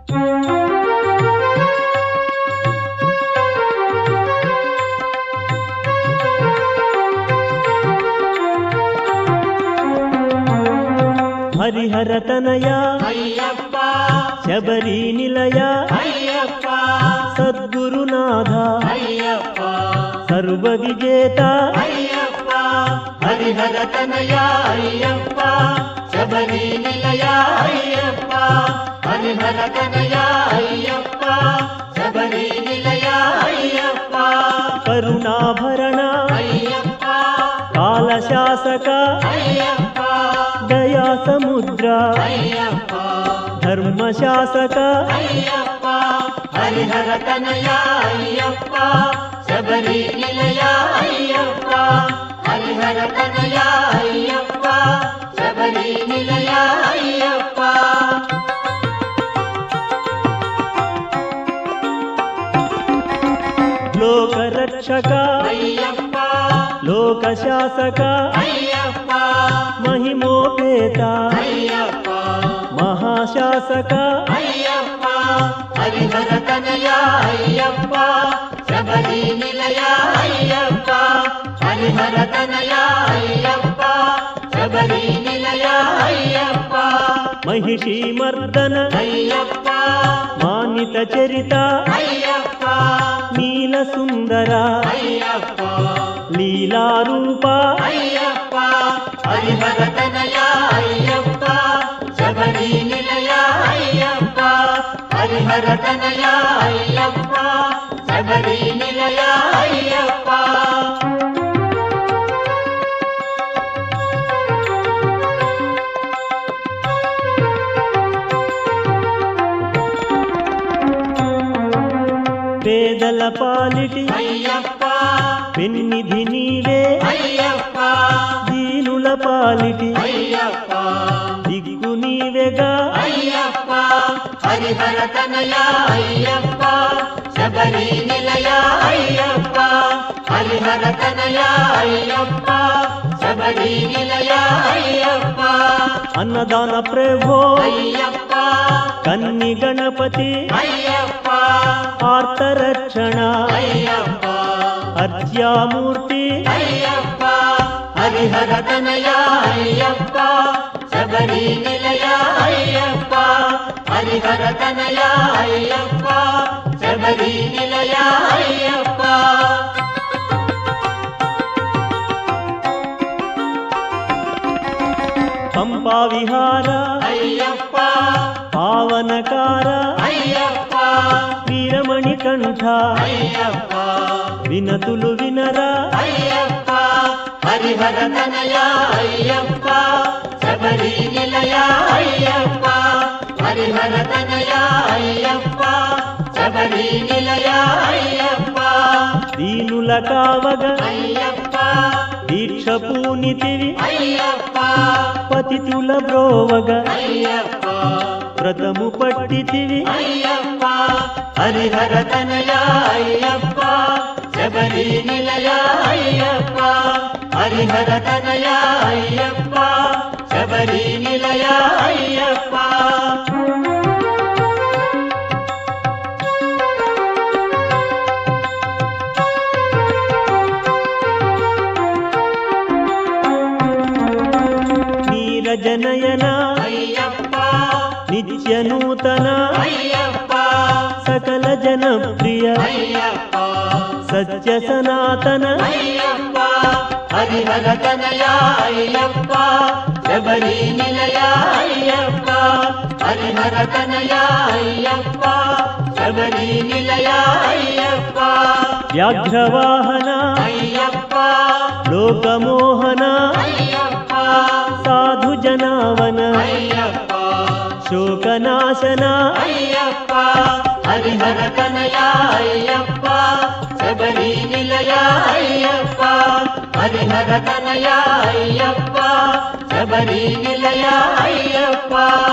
హరిహర తనయ అయ్యప్ప శబరి నిలయ అయ్యప్ప సద్గురునాథ అయ్యప్ప సర్వ విజేత అయ్యప్ప హరిహర తనయ అయ్యప్ప శబరి నిలయ అయ్యప్ప హరిహర తనయ అయ్యప్ప శబరి నిలయ అయ్యప్ప కరుణాభరణ అయ్యప్ప కాలశాసక అయ్యప్ప దయా సముద్ర అయ్యప్ప ధర్మశాసక అయ్యప్ప హరిహర తనయ అయ్యప్ప శబరి నిలయ అయ్యప్ప హరిహర తనయ అయ్యప్ప శబరి నిలయ అయ్యప్ప లోకరక్షక అయ్యప్ప లోకశాసక అయ్యప్ప మహిమోపేత అయ్యప్ప మహాశాసక అయ్యప్ప హరిహర తనయ అయ్యప్ప శబరి నిలయ అయ్యప్ప హరిహర తనయ అయ్యప్ప శబరి నిలయ అయ్యప్ప మహిషి మర్దన అయ్యప్ప మానిత చరిత అయ్యప్ప నీల సుందర అయ్యప్ప లీలారూప అయ్యప్ప హరిహర తనయ అయ్యప్ప శబరి నిలయ అయ్యప్ప హరిహర తనయ అయ్యప్ప శబరి నిలయ అయ్యప్ప పేదల పాలిటి అయ్యప్ప పెన్నిధి నీవే అయ్యప్ప దీనుల పాలిటి అయ్యప్ప దిక్కు నీవెగా అయ్యప్ప హరిహర తనయ అయ్యప్ప శబరి నిలయ అయ్యప్ప హరిహర తనయ అయ్యప్ప శబరి నిలయ అయ్యప్ప అన్నదాన ప్రభో అయ్యప్ప కన్ని గణపతి అయ్యప్ప ఆర్తరక్షణ అయ్యప్ప అర్చామూర్తి అయ్యప్ప హరిహర తనయ అయ్యప్ప శబరి నిలయ అయ్యప్ప హరిహర తనయ అయ్యప్ప శబరి నిలయ అయ్యప్ప పంపా విహార అయ్యప్ప పావనకార అయ్యప్ప వీరమణి కంఠ అయ్యప్ప వినతులు వినరా అయ్యప్ప హరిహర తనయ అయ్యప్ప శబరి నిలయ అయ్యప్ప హరిహర తనయ అయ్యప్ప శబరి నిలయ అయ్యప్ప దీనుల కావగ అయ్యప్ప దీక్ష పూనితివి అయ్యప్ప పతితుల బ్రోవగ అయ్యప్ప వ్రతము పట్టితివి అయ్యప్ప హరిహర తనయ అయ్యప్ప శబరి నిలయ అయ్యప్ప హరిహర తనయ అయ్యప్ప శబరి నిలయ అయ్యప్ప నీరజనయన అయ్యప్ప నిత్య నూతన అయ్యప్ప సకల జనప్రియ అయ్యప్ప సత్య సనాతన అయ్యప్ప హరిహర తనయ అయ్యప్ప శబరి నిలయ అయ్యప్ప హరిహర తనయ అయ్యప్ప శబరి నిలయ అయ్యప్ప వ్యాఘ్రవాహన అయ్యప్ప లోకమోహన అయ్యప్ప సాధు జనావన అయ్యప్ప శోకనాశన అయ్యప్ప హరిహర తనయ అయ్యప్ప శబరి నిలయ అయ్యప్ప హరిహర తనయ అయ్యప్ప శబరి నిలయ అయ్యప్ప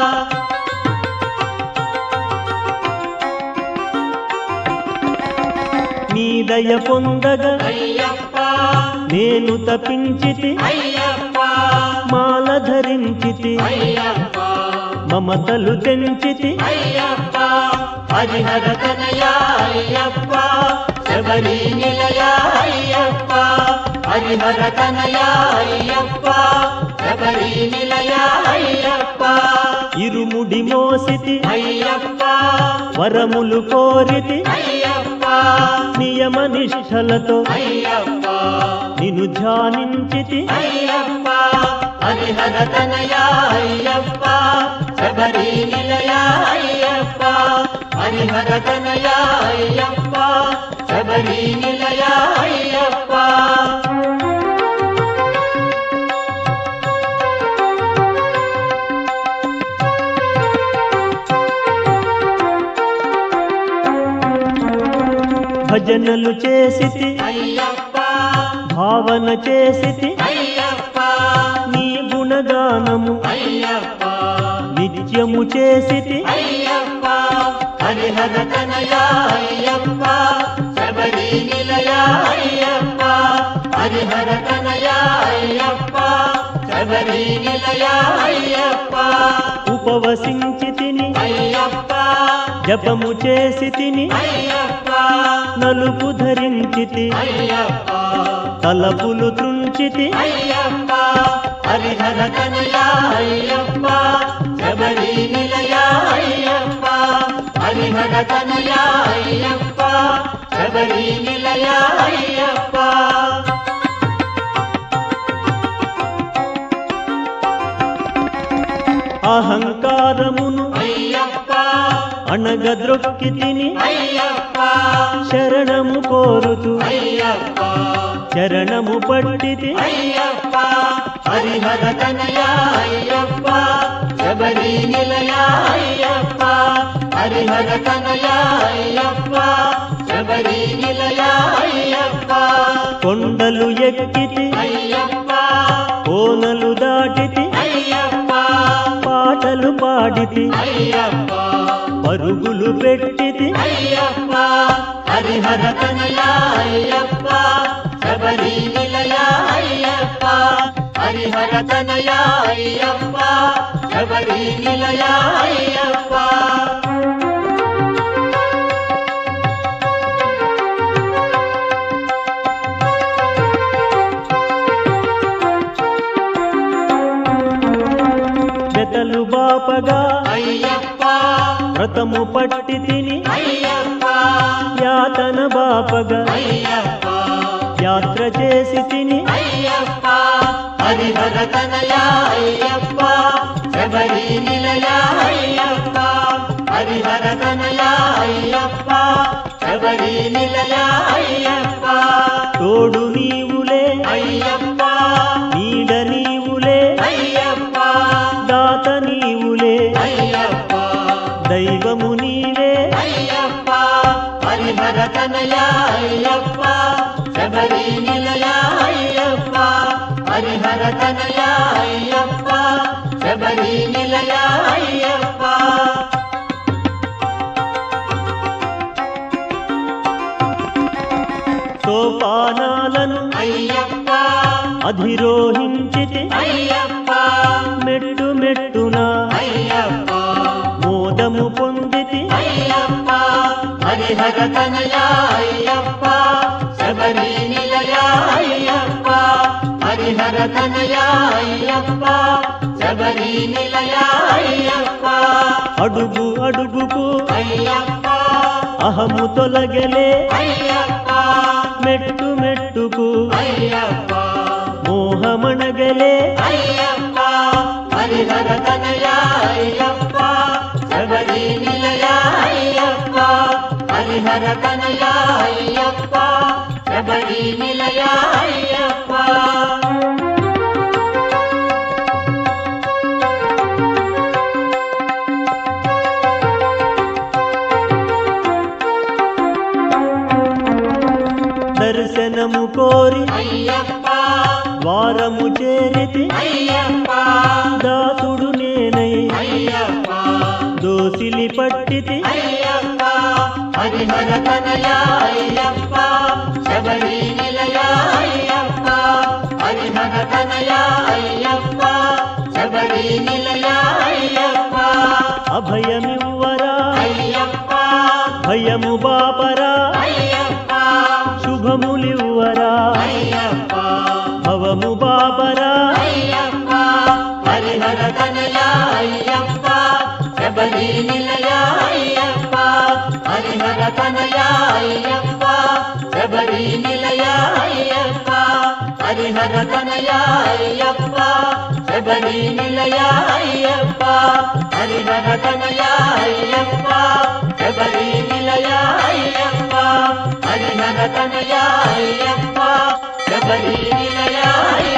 నీ దయ పొందగ అయ్యప్ప నేను తపించితి అయ్యప్ప మాల ధరించితి అయ్యప్ప మమతలు తెంచితి అయ్యప్ప హరిహర తనయ అయ్యప్ప శబరి నిలయ అయ్యప్ప హరిహర తనయ అయ్యప్ప శబరి నిలయ అయ్యప్ప ఇరుముడి మోసితి అయ్యప్ప వరములు కోరితి అయ్యప్ప నియమ నిష్ఠలతో అయ్యప్ప నిన్ను ధ్యానించితి అయ్యప్ప హరిహర తనయ అయ్యప్ప శబరి నిలయ అయ్యప్ప హరిహర తనయ అయ్యప్ప శబరి నిలయ అయ్యప్ప భజనలు చేసితి అయ్యప్ప భావన చేసితి అయ్యప్ప నీ గుణగానము అయ్యప్ప నిత్యము చేసితి అయ్యప్ప హరిహర తనయ అయ్యప్ప శబరి నిలయ అయ్యప్ప హరిహర తనయ అయ్యప్ప శబరి నిలయ అయ్యప్ప ఉపవసించి తిని అయ్యప్ప జపము చేసి తిని అయ్యప్ప నలుపు ధరించితి అయ్యప్ప తలపులు త్రుంచితి అయ్యప్ప హరిహర తనయ అయ్యప్ప శబరి నిలయ అయ్యప్ప హరిహర తనయ అయ్యప్ప శబరి నిలయ అయ్యప్ప అహంకారమును అయ్యప్ప అణగద్రొక్కి తిని అయ్యప్ప శరణము కోరుతూ అయ్యప్ప చరణము పట్టితి అయ్యప్ప హరిహర తనయ అయ్యప్ప శబరి నిలయ అయ్యప్ప హరిహర తనయ అయ్యప్ప శబరి నిలయ అయ్యప్ప కొండలు ఎక్కితి అయ్యప్ప కోనలు దాటితి అయ్యప్ప పాటలు పాడితి అయ్యప్ప పరుగులు పెట్టితి అయ్యప్ప హరిహర తనయ అయ్యప్ప శబరి నిలయ అయ్యప్ప హరిహర తనయ అయ్యప్ప శబరి నిలయ అయ్యప్ప జతలు బాపగా అయ్యప్ప వ్రతము పట్టి తిని అయ్యప్ప యాతన బాపగా అయ్యప్ప యాత్ర చేసి తిని అయ్యప్ప హరిహర తనయ అయ్యప్ప శబరి నిలయ అయ్యప్ప హరిహర తనయ అయ్యప్ప శబరి నిలయ అయ్యప్ప తోడు నీవులే అయ్యప్ప నీడ నీవులే అయ్యప్ప దాత నీవులే అయ్యప్ప దైవము నీవే అయ్యప్ప హరిహర తనయ అయ్యప్ప శబరి నిలయ అయ్యప్ప హరిహర తనయ అయ్యప్ప శబరి నిలయ అయ్యప్ప సోపానాలను అయ్యప్ప అధిరోహించితి అయ్యప్ప మెట్టు మెట్టున అయ్యప్ప మోదము పొందితి అయ్యప్ప హరిహర తనయ అయ్యప్ప శబరి నిలయ అయ్యప్ప హరిహర తనయ అయ్యప్ప శబరి నిలయ అయ్యప్ప అడుగు అడుగుకు అయ్యప్ప అహము తొలగలే అయ్యప్ప మెట్టు మెట్టుకు అయ్యప్ప మోహమణగలే అయ్యప్ప హరిహర తనయ అయ్యప్ప శబరి నిలయ అయ్యప్ప హరిహర తనయ అయ్యప్ప శబరి నిలయ అయ్యప్ప దర్శనము కోరి అయ్యప్ప వారము చేరితి అయ్యప్ప దాసుడు నేనై అయ్యప్ప దోసిలి పట్టితి అయ్యప్ప హరిహర తనయ అయ్యప్ప శబరి నిలయ అయ్యప్ప హరిహర తనయ అయ్యప్ప శబరి నిలయ అయ్యప్ప అభయమివ్వరా అయ్యప్ప భయము బాపరా అయ్యప్ప శుభములివ్వరా అయ్యప్ప భవము బాపరా అయ్యప్ప హరిహర తనయ అయ్యప్ప శబరి నిలయ అయ్యప్ప హరిహర తనయ అయ్యప్ప శబరి నిలయ అయ్యప్ప హరిహర తనయ అయ్యప్ప శబరి నిలయ అయ్యప్ప హరిహర తనయ అయ్యప్ప శబరి నిలయ అయ్యప్ప హరిహర తనయ అయ్యప్ప శబరి నిలయ అయ్యప్ప